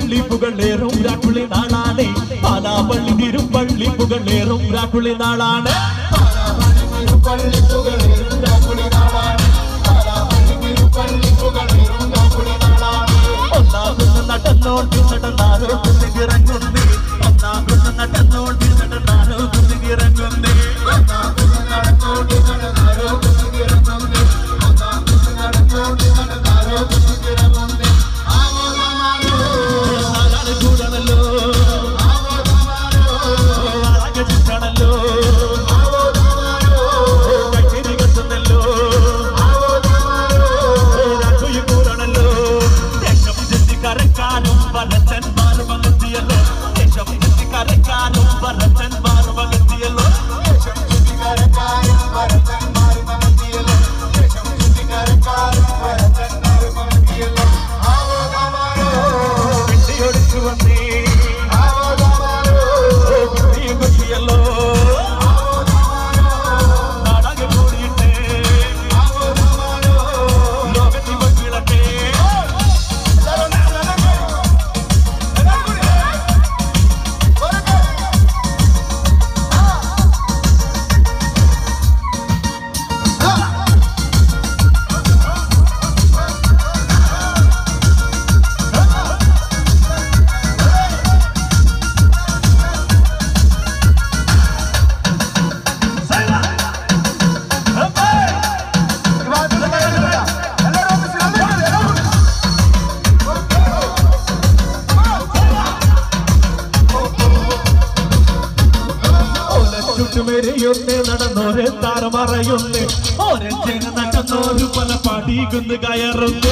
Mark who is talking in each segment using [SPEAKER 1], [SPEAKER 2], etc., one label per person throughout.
[SPEAKER 1] തിരുപ്പള്ളി പുകളേറും രാട്ടുളി നാളാണ് പാലാപ്പള്ളി തിരുപ്പള്ളി പുകളേറും രാട്ടുളി നാളാണ് ഒന്നാകുന്ന നടന്നോണ്ട് നടന്നാരോ കുന്നിറങ്ങുന്നേ ഒന്നാകുന്ന നടന്നോണ്ട് നടന്നാരോ കുന്നിറങ്ങുന്നേ നാലാള് കൂടണല്ലോ അഴക് ചുറ്റണല്ലോ കച്ചേരി കത്തുന്നല്ലോ രാജുയി കൂടണല്ലോ ദേശം ചുറ്റി കരക്കാനും വരച്ചന്മാരും അകത്തിയല്ലോ ദേശം ചുറ്റി കരക്കാനും വരച്ചന്മാരും അകത്തിയല്ലോ വെട്ടിയൊടിച്ചു വന്നേ കുട്ടിയെ കുട്ടിയല്ലോ നാടകം കൂടിയിട്ടേ ലോകത്തിൽ വക്കിളട്ടെ ചുറ്റുമെരിയൊന്ന് നടന്നോര് താറമറയൊന്ന് ഓരോ ചെങ്ങ നടന്നോര് പല പാടികുന്ന് കയറുന്ന്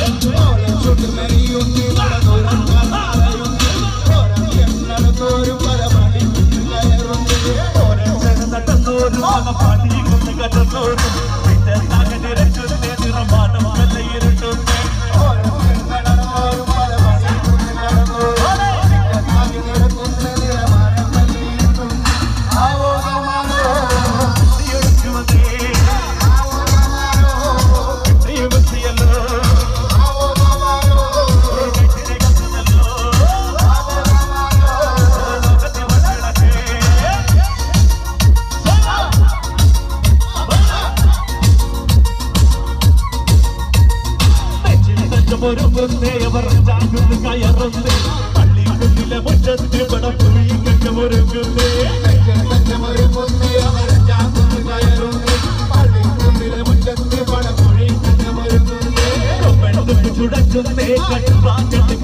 [SPEAKER 1] ഓരോ ചെങ്ങ നടന്നോര് പല പാടികുന്ന് കയറുന്നോര് പിന്നെ തകനിരച്ചുന്നേ നിറമാനം വെള്ളയിരുട്ടുന്നേ കുട്ടിയൊടിച്ചു വന്നേ കുട്ടിയെ കുട്ടിയല്ലോ കച്ചേരി കത്തുന്നല്ലോ ലോകത്തിൽ വക്കിളട്ടെ ഒരുങ്ങുന്നേ അവർ ചാകുന്നു കയറുന്നേ പള്ളിക്കുന്നിലെ മുറ്റത്ത് പടപ്പുഴി കണ്ടമൊരുങ്ങുന്നേ ചുടക്കുന്നേ കട്ടുവാക്കത്ത്